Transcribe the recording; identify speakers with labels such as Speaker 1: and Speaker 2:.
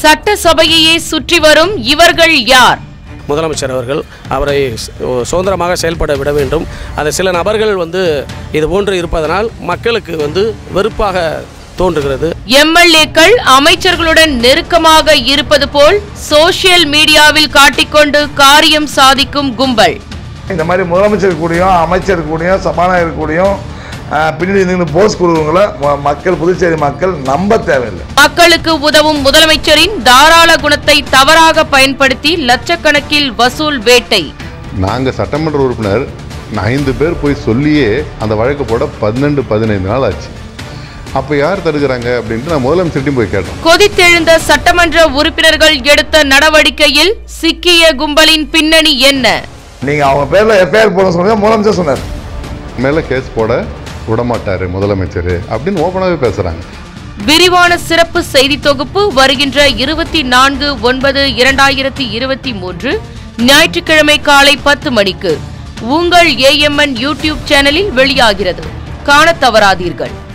Speaker 1: சட்டசபையையே சுற்றி வரும் இவர்கள் யார்
Speaker 2: முதலமைச்சர் அவர்கள் அவரை சு- சுதந்திரமாக செயல்பட விட வேண்டும் அது சில நபர்கள் வந்து இது போன்று இருப்பதனால் மக்களுக்கு வந்து வெறுப்பாக தோன்றுகிறது
Speaker 1: எம்எல்ஏக்கள் அமைச்சர்களுடன் நெருக்கமாக இருப்பது போல் சோசியல் மீடியாவில் காட்டிக்கொண்டு காரியம் சாதிக்கும் கும்பல்
Speaker 3: இந்த மாதிரி முதலமைச்சர் கூடயும் அமைச்சர் கூடயும் சபாநாயகர் கூடயும் ஆஹ், பின்னாடி நின்று போஸ் கொடுக்குறவங்கள ம- மக்கள் புதுச்சேரி மக்கள் நம்ப தேவையில்லை
Speaker 1: மக்களுக்கு உதவும் முதலமைச்சரின் தாராள குணத்தை தவறாக பயன்படுத்தி லட்சக்கணக்கில் வசூல் வேட்டை
Speaker 4: நாங்கள் சட்டமன்ற உறுப்பினர் ஐந்து பேர் போய் சொல்லியே அந்த வழக்கு போட பன்னெண்டு பதினைந்து நாள் ஆச்சு அப்போ யார் தடுக்கிறாங்க அப்படின்ட்டு நான் முதலமைச்சர்ட்டையும் போய் கேட்டோம்
Speaker 1: கொதித்தெழுந்த சட்டமன்ற உறுப்பினர்கள் எடுத்த நடவடிக்கையில் சிக்கிய கும்பலின் பின்னணி என்ன
Speaker 3: நீங்க அவங்க பேர்ல எஃப்ஐஆர் போட சொன்னீங்க முதலமைச்சர் சொன்னார்
Speaker 4: மேலே கேஸ் போட விடமாட்டாரு முதலமைச்சர் அப்படின்னு ஓப்பனாகவே பேசுகிறாங்க
Speaker 1: விரிவான சிறப்பு செய்தி தொகுப்பு வருகின்ற இருபத்தி நான்கு ஒன்பது இரண்டாயிரத்தி இருபத்தி மூன்று ஞாயிற்றுக்கிழமை காலை பத்து மணிக்கு உங்கள் ஏஎம்என் யூடியூப் சேனலில் வெளியாகிறது காணத் தவறாதீர்கள்